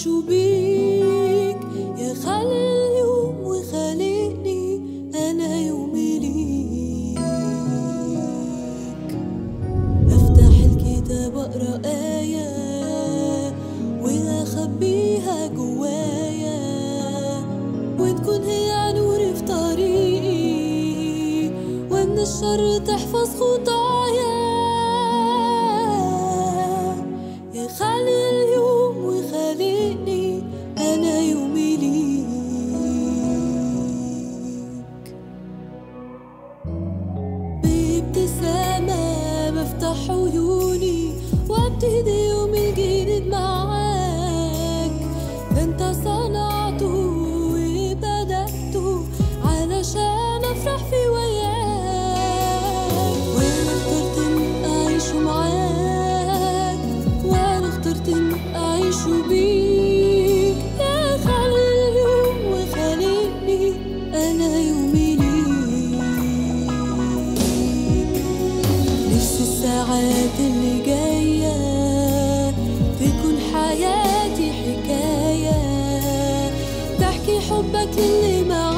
أعيش بيك يا خالق اليوم وخالقني أنا يومي ليك أفتح الكتاب أقرأ آية وأخبيها جوايا وتكون هي نوري في طريقي ومن الشر تحفظ خطايا يا خالق اليوم وخالقني أنا يومي ليك بابتسامة بفتح عيوني وابتدي يومي الجديد معاك ده انت صنعته وبدأته علشان افرح في وياك وانا اخترت اني اعيش معاك وانا اخترت اني اعيش بيك يا خالق اليوم وخالقني انا يومي ليك نفس الساعات اللي جاية تكون حياتي حكاية تحكي حبك للي معايا